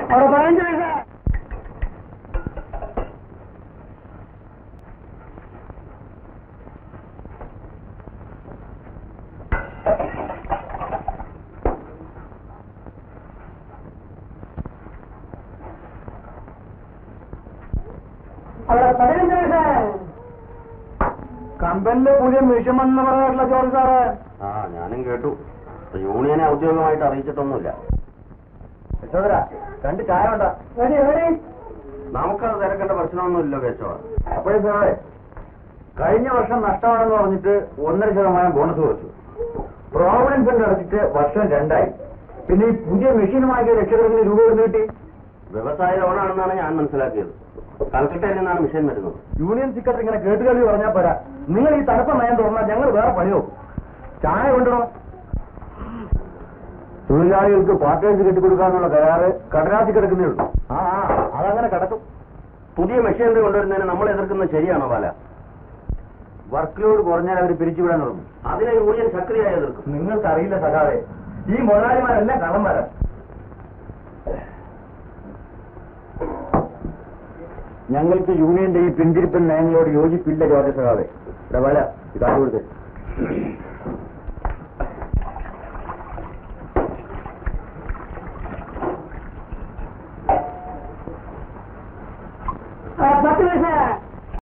അവിടെ പതിനഞ്ച് പൈസ അവിടെ പതിനഞ്ച് പൈസ കമ്പനിലെ പുതിയ മിഷൻ വന്ന് പറഞ്ഞിട്ടുള്ള ജോർജ് സാറ് ആ ഞാനും കേട്ടു ഇപ്പൊ യൂണിയനെ ഔദ്യോഗികമായിട്ട് അറിയിച്ചിട്ടൊന്നുമില്ല യശോദര രണ്ട് ചായ ഉണ്ടോ നമുക്കത് തിരക്കേണ്ട പ്രശ്നമൊന്നുമില്ലല്ലോ കേശവ അപ്പോഴേ സാറേ കഴിഞ്ഞ വർഷം നഷ്ടമാണെന്ന് പറഞ്ഞിട്ട് ഒന്നര ശതമാനം ബോണസ് കൊടുത്തു പ്രോവിഡൻസ് ഫണ്ട് അടച്ചിട്ട് വർഷം രണ്ടായി പിന്നെ ഈ പുതിയ മെഷീൻ വാങ്ങിയ ലക്ഷക്കണക്കിന് രൂപ കൊടുത്ത് കിട്ടി വ്യവസായ ലോണാണെന്നാണ് ഞാൻ മനസ്സിലാക്കിയത് കൽക്കട്ടയിൽ നിന്നാണ് മിഷൻ വരുന്നത് യൂണിയൻ സെക്രട്ടറി ഇങ്ങനെ കേട്ടുകളി പറഞ്ഞാൽ പോരാ നിങ്ങൾ ഈ തണുപ്പ നയം തുറന്നാൽ ഞങ്ങൾ വേറെ പണി നോക്കും ചായ കൊണ്ടുവരണം തൊഴിലാളികൾക്ക് പാർട്ടേഴ്സ് കെട്ടിക്കൊടുക്കാന്നുള്ള കരാറ് കടലാസി കിടക്കുന്നേ ഉള്ളൂ ആ ആ അതങ്ങനെ കിടക്കും പുതിയ മെഷീനറി കൊണ്ടുവരുന്നതിന് നമ്മൾ എതിർക്കുന്നത് ശരിയാണോ പാല വർക്ക് ലോഡ് കുറഞ്ഞാൽ അവർ പിരിച്ചുവിടാൻ തുടങ്ങും അതിനെ യൂണിയൻ സക്രിയമായി എതിർക്കും നിങ്ങൾക്കറിയില്ല സഖാവെ ഈ മുതലാളിമാരെല്ലാം കള്ളന്മാരാ ഞങ്ങൾക്ക് യൂണിയന്റെ ഈ പിന്തിരിപ്പൻ നയങ്ങളോട് യോജിപ്പില്ല ജോർജ് സഖാവെ ഇവിടെ വല ഇതാണ് കൊടുത്തത്